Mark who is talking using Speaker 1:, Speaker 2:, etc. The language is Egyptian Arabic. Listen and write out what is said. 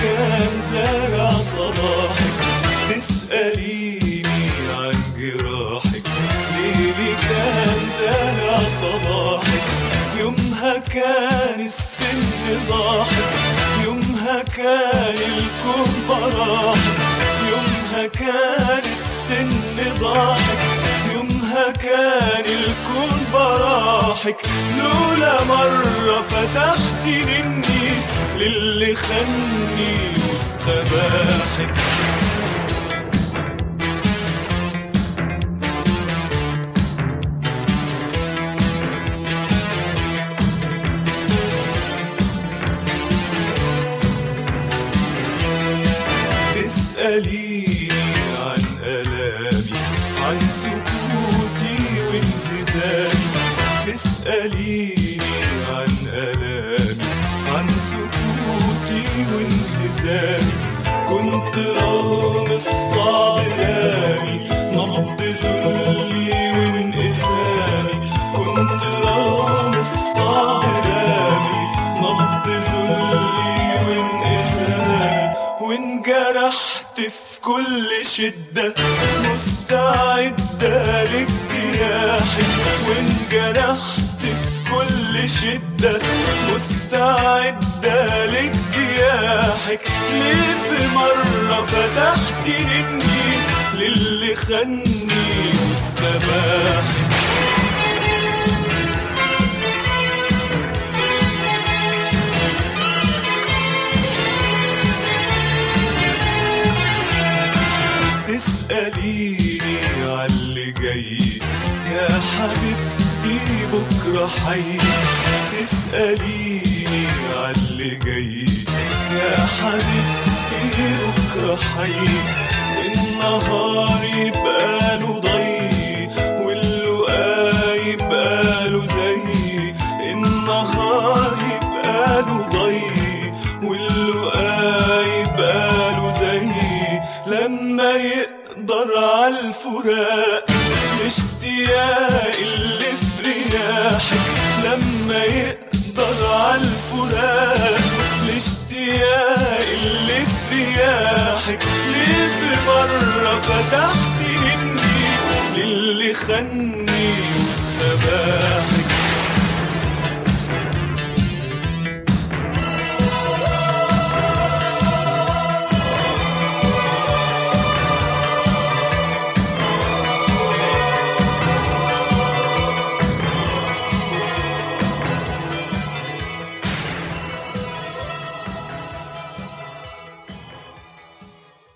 Speaker 1: كان زارع صباحك تسأليني عن جراحك ليلي كان زارع صباحك يومها كان السن ضاحك يومها كان الكون براحك يومها كان السن ضاحك يومها كان الكون براحك لولا مرة فتحت مني للي خني مستباحك تسأليني عن ألامي عن سكوتي وانهزامي تسأليني عن ألامي عن سكوتي وانهزامي كنت رغم الصعب رامي نبض ذلي وانقسامي كنت رغم الصعب رامي نبض ذلي وانقسامي وانجرحت في كل شدة مستعدة لاجتياحك وانجرحت في كل شدة مستعدة لاجتياحك ليه في مرة فتحت مني للي خني مستباحك تسأليني عاللي جاي يا حبيبتي بكرة حي تسأليني عاللي جاي يا حبيبتي بكرة حي النهار يبقى له ضي واللقاء يبقى له زي النهار يبقى له ضي واللقاء يبقى له زي لما يقدر عالفراق الاشتياق اللي في رياحك لما يقدر عالفراق الاشتياق اللي في رياحك ليه في مرة فتحت مني للي خني